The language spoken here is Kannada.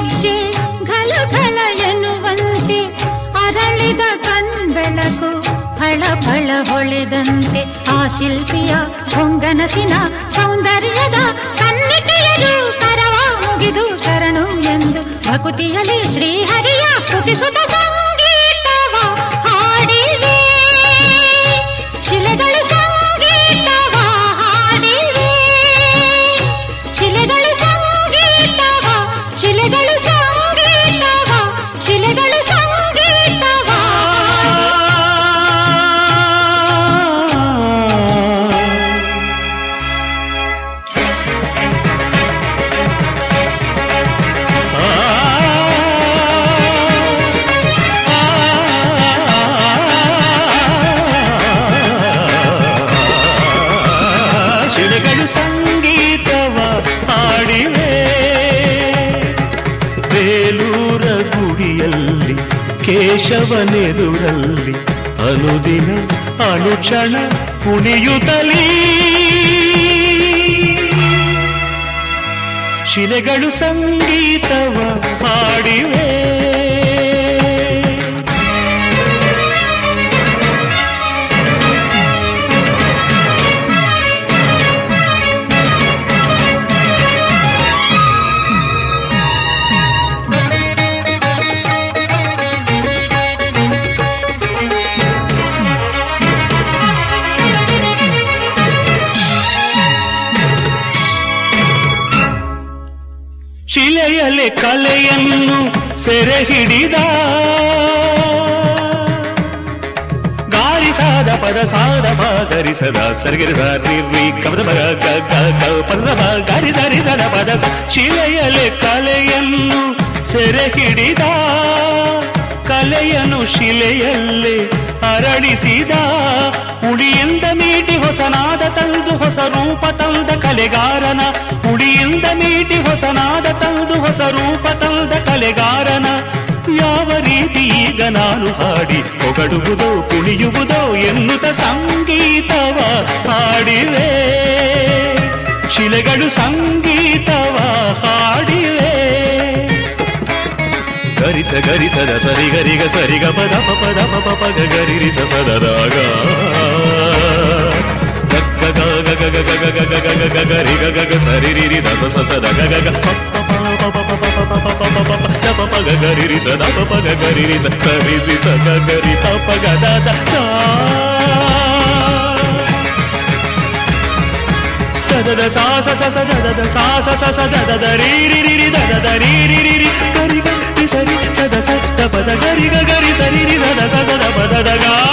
ಹೆಜ್ಜೆ ಘಲ ಘಲ ಎನ್ನುವಂತೆ ಅರಳಿದ ಕಣ್ಬೆಳಕು ಫಳ ಫಳ ಹೊಳೆದಂತೆ ಆ ಶಿಲ್ಪಿಯ ಹೊಂಗನಸಿನ ಸೌಂದರ್ಯದ ಕನ್ನಿಕೆಯರು ಕರವ ಮುಗಿದು ಶರಣು ಎಂದು ಭಕುತಿಯಲ್ಲಿ ಶ್ರೀಹರಿಯ ಸ್ತುತಿಸುತ್ತ ಸಂಗೀತವ ಹಾಡಿವೆ ಶಿಲೆಗಳು ಸಂಗೀತವ ಹಾಡಿವೆ ಶಿಲೆಗಳು ಸಂಗೀತವ ಶಿಲೆಗಳು ಸಂಗೀತವ ಶಿಲೆಗಳು ಸಂಗೀತವ ಶಿಲೆಗಳು ಸಂಗೀತವ ಹಾಡಿವೆ ಬೇಲೂರ ಗುಡಿಯಲ್ಲಿ ಕೇಶವನೆದುರಲ್ಲಿ ಅನುದಿನ ಅನುಕ್ಷಣ ಕುಣಿಯುತ್ತಲೀ ಶಿಲೆಗಳು ಸಂಗೀತವ ಹಾಡಿವೆ ಶಿಲೆಯಲೆ ಕಲೆಯನ್ನು ಸೆರೆ ಹಿಡಿದ ಗಾರಿಸಾದ ಪದ ಸಾದ ಪಾದರಿಸದ ಸರಿಗಿರಿದ ನಿರ್ವಿ ಕಮದ ಬಗ ಗ ಗ ಗ ಪದದ ಬ ಗಾರಿ ಧರಿಸದ ಪದ ಸ ಶಿಲೆಯಲೆ ಕಲೆಯನ್ನು ಸೆರೆ ಹಿಡಿದ ಕಲೆಯನ್ನು ಶಿಲೆಯಲ್ಲೇ ಅರಳಿಸಿದ ಉಳಿಯಿಂದ ಮೀಟಿ ಹೊಸನಾದ ತಂದು ಹೊಸ ರೂಪ ತಂದ ಕಲೆಗಾರನ ಉಳಿಯಿಂದ ಮೀಟಿ ಹೊಸನಾದ ತಂದು ಹೊಸ ರೂಪ ತಂದ ಕಲೆಗಾರನ ಯಾವ ರೀತಿ ಈಗ ನಾನು ಹಾಡಿ ಹೊಗಡುವುದೋ ಕುಣಿಯುವುದೋ ಎನ್ನುತ್ತ ಸಂಗೀತವ ಹಾಡಿವೆ ಶಿಲೆಗಳು ಸಂಗೀತವ ಹಾಡಿವೆ ಗರಿಸ ಗರಿಸದ ಸರಿ ಗರಿಗ ಸರಿಗ ಪದ ಪ ಪದ ಪ ಪ ಪ ಗ ಗರಿರಿಸ ಸದರಾಗ ಗಗ್ಗ ಗ ಗ ಗ ಗ ಗ ಗ ಗ ಗ ಗ ಗ ಗ ಗರಿ ಗ ಗ ಗ ಸರಿ ರಿ ರಿ ದ ಸ ಸ ಸ ದ ಗ ಗ ಗ ಪ ಪ ಪ ಪ ಪ ಪ ಪ ಪ ಪ ಪ ಪ ಪ ಪ ದ ಪ ಪ ಗ ಗರಿ ರಿ ಸ ದ ಪ ಪ ಗ ಗರಿ ರಿ ಸ ಸರಿ ರಿ ಸ ಗ ಗರಿ ಪ ಪ ಗ ದ ದ ಸಾ ದದ ಸಾ ಸ ಸ ಸ ದದ ದ ಸಾ ಸ ಸ ಸ ದದ ದ ರೀ ರಿ ರಿ ರಿ ದದ ದ ರೀ ರಿ ರಿ ರಿ ಗರಿ ಗ ರಿ ಸರಿ ಸ ದ ಸ ದ ಪದ ಗರಿ ಗ ಗರಿ ಸರಿ ರಿ ಸ ದ ಸ ಸ ದ ಪದ ದ ಗಾ